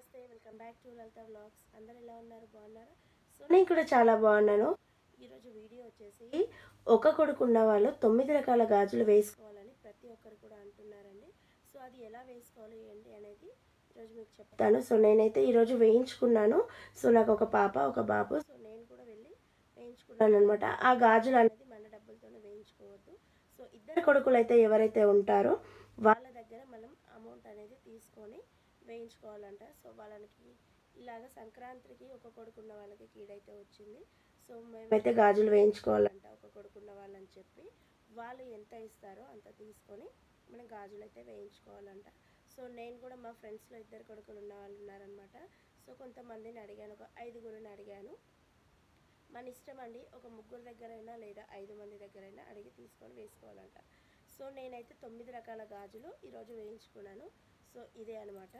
నమస్తే welcome back to Lalitha blogs అందరు ఎలా ఉన్నారు బాగున్నారా సో నేను కూడా చాలా బాగున్నాను ఈరోజు వీడియో వచ్చేసి ఒక కొడుకు ఉన్న వాళ్ళు తొమ్మిది రకాల గాజులు వేసుకోవాలని ప్రతి ఒక్కరు కూడా అంటున్నారండి సో అది ఎలా వేసుకోవాలి ఏంటి అనేది ఈరోజు మీకు చెప్తాను సో నేనైతే ఈరోజు వేయించుకున్నాను సో నాకు ఒక పాప ఒక బాబు సో నేను కూడా వెళ్ళి వేయించుకున్నాను అనమాట ఆ గాజులు అనేది మన డబ్బులతోనే వేయించుకోవద్దు సో ఇద్దరు కొడుకులు అయితే ఎవరైతే ఉంటారో వాళ్ళ దగ్గర మనం అమౌంట్ అనేది తీసుకొని వేయించుకోవాలంట సో వాళ్ళకి ఇలాగ సంక్రాంతికి ఒక కొడుకున్న వాళ్ళకి కీడైతే వచ్చింది సో మేమైతే గాజులు వేయించుకోవాలంట ఒక కొడుకున్న వాళ్ళని చెప్పి వాళ్ళు ఎంత ఇస్తారో అంత తీసుకొని మనం గాజులు అయితే వేయించుకోవాలంట సో నేను కూడా మా ఫ్రెండ్స్లో ఇద్దరు కొడుకులు ఉన్న వాళ్ళు ఉన్నారనమాట సో కొంతమందిని అడిగాను ఒక ఐదుగురిని అడిగాను మన ఇష్టం అండి ఒక ముగ్గురు దగ్గరైనా లేదా ఐదు మంది దగ్గరైనా అడిగి తీసుకొని వేసుకోవాలంట సో నేనైతే తొమ్మిది రకాల గాజులు ఈరోజు వేయించుకున్నాను సో ఇదే అనమాట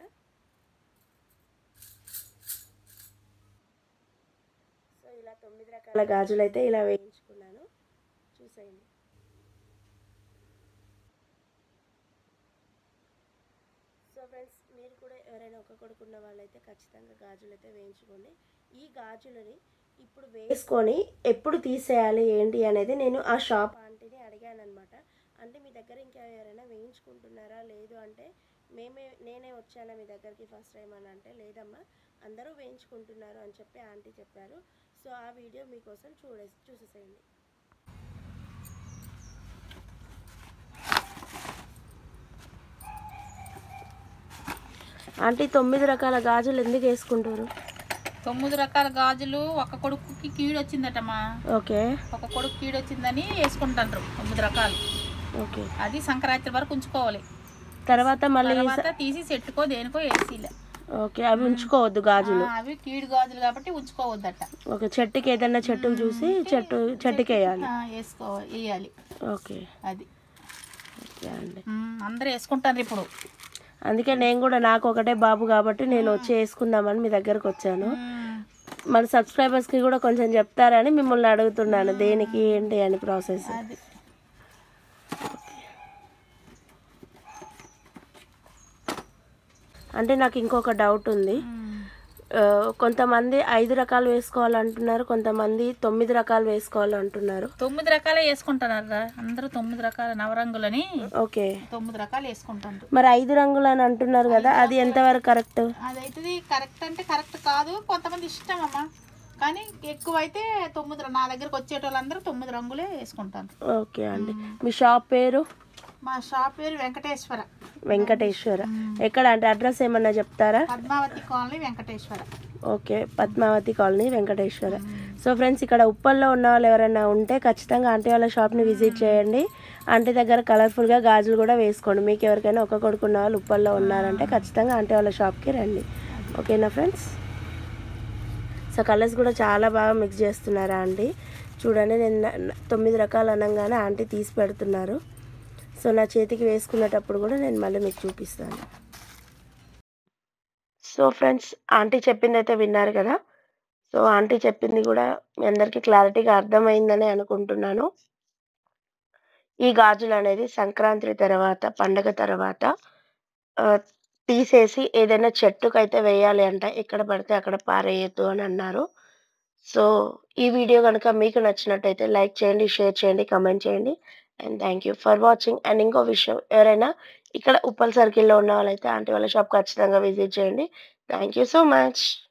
సో ఇలా తొమ్మిది రకాల గాజులు అయితే ఇలా వేయించుకున్నాను చూసేయండి సో ఫ్రెండ్స్ మీరు కూడా ఎవరైనా ఒక కొడుకున్న వాళ్ళైతే ఖచ్చితంగా గాజులు అయితే వేయించుకోండి ఈ గాజులని ఇప్పుడు వేసుకొని ఎప్పుడు తీసేయాలి ఏంటి అనేది నేను ఆ షాప్ ఆంటీని అడిగాను అనమాట అంటే మీ దగ్గర ఇంకా ఎవరైనా వేయించుకుంటున్నారా లేదు అంటే మేమే నేనే వచ్చానా మీ దగ్గరికి ఫస్ట్ టైం అని అంటే లేదమ్మా అందరూ వేయించుకుంటున్నారు అని చెప్పి ఆంటీ చెప్పారు సో ఆ వీడియో మీకోసం చూడే చూసేసేయండి ఆంటీ తొమ్మిది రకాల గాజులు ఎందుకు వేసుకుంటారు తొమ్మిది రకాల గాజులు ఒక కొడుకుకి కీడు వచ్చిందటమ్మా ఓకే ఒక కొడుకు కీడు వచ్చిందని వేసుకుంటారు తొమ్మిది రకాలు ఓకే అది సంక్రాంతి వరకు ఉంచుకోవాలి తర్వాత మళ్ళీ తర్వాత తీసి చెట్టుకో దేనికో వేసిలే ఓకే అవి ఉంచుకోవద్దు గాజులు అవి కీడు గాజులు కాబట్టి ఉంచుకోవద్దట ఓకే చెట్టుకి ఏదైనా చెట్టుకు చూసి చెట్టు చెట్టుకి వేయాలి ఆ, వేసుకోవాలి వేయాలి ఓకే అది ఓకే అండి ఉమ్, అందరూ వేసుకుంటారు ఇప్పుడు అందుకే నేను కూడా నాకు ఒకటే బాబు కాబట్టి నేను వచ్చి వేసుకుందామని మీ దగ్గరకు వచ్చాను ఉమ్, మన సబ్స్క్రైబర్స్కి కూడా కొంచెం చెప్తారని మిమ్మల్ని అడుగుతున్నాను దేనికి ఏంటి అని ప్రాసెస్ అది అంటే నాకు ఇంకొక డౌట్ ఉంది ఉమ్. ఆ, కొంతమంది ఐదు రకాలు వేసుకోవాలంటున్నారు కొంతమంది తొమ్మిది రకాలు వేసుకోవాలంటున్నారు తొమ్మిది రకాలే వేసుకుంటున్నారు అందరూ తొమ్మిది రకాల నవరంగులని ఓకే తొమ్మిది రకాలు వేసుకుంటారు మరి ఐదు రంగులు అని అంటున్నారు కదా అది ఎంతవరకు కరెక్ట్ అదైతే కరెక్ట్ అంటే కరెక్ట్ కాదు కొంతమంది ఇష్టం అమ్మా కానీ ఎక్కువైతే తొమ్మిది ర- నా దగ్గరకు వచ్చేటోళ్ళందరూ తొమ్మిది రంగులే వేసుకుంటారు ఓకే అండి మీ షాప్ పేరు మా షాప్ పేరు వెంకటేశ్వర వెంకటేశ్వర ఎక్కడ అంటే అడ్రస్ ఏమన్నా చెప్తారా Padmavathi colony Venkateswara okay Padmavathi colony Venkateswara so friends ఇక్కడ ఉప్పల్లో ఉన్న వాళ్ళు ఎవరైనా ఉంటే ఖచ్చితంగా ఆంటీ వాళ్ళ షాప్ని విజిట్ చేయండి ఆంటీ దగ్గర కలర్ఫుల్గా గాజులు కూడా వేసుకోండి మీకు ఎవరికైనా ఒక కొడుకున్న వాళ్ళు ఉప్పల్లో ఉన్నారంటే ఖచ్చితంగా ఆంటీ వాళ్ళ షాప్కి రండి ఓకేనా ఫ్రెండ్స్ సో కలర్స్ కూడా చాలా బాగా మిక్స్ చేస్తున్నారా ఆంటీ చూడండి నేను న- న- తొమ్మిది రకాలు అనగానే ఆంటీ తీసి పెడుతున్నారు సో నా చేతికి వేసుకునేటప్పుడు కూడా నేను మళ్ళీ మీకు చూపిస్తాను సో ఫ్రెండ్స్ ఆంటీ చెప్పింది అయితే విన్నారు కదా సో ఆంటీ చెప్పింది కూడా మీ అందరికీ క్లారిటీగా అర్థమైందని అనుకుంటున్నాను ఈ గాజులు అనేది సంక్రాంతి తర్వాత పండగ తర్వాత ఆ, తీసేసి ఏదైనా చెట్టుకైతే వేయాలి అంట ఎక్కడ పడితే అక్కడ పారేయద్దు అని అన్నారు సో ఈ వీడియో కనుక మీకు నచ్చినట్టయితే లైక్ చేయండి షేర్ చేయండి కమెంట్ చేయండి and thank you for watching and ఇంకో విషయం ఎవరైనా ఇక్కడ ఉప్పల్ సర్కిల్లో ఉన్న వాళ్ళైతే ఆంటీ వాళ్ళ షాప్ ఖచ్చితంగా విజిట్ చేయండి థ్యాంక్ యూ సో మచ్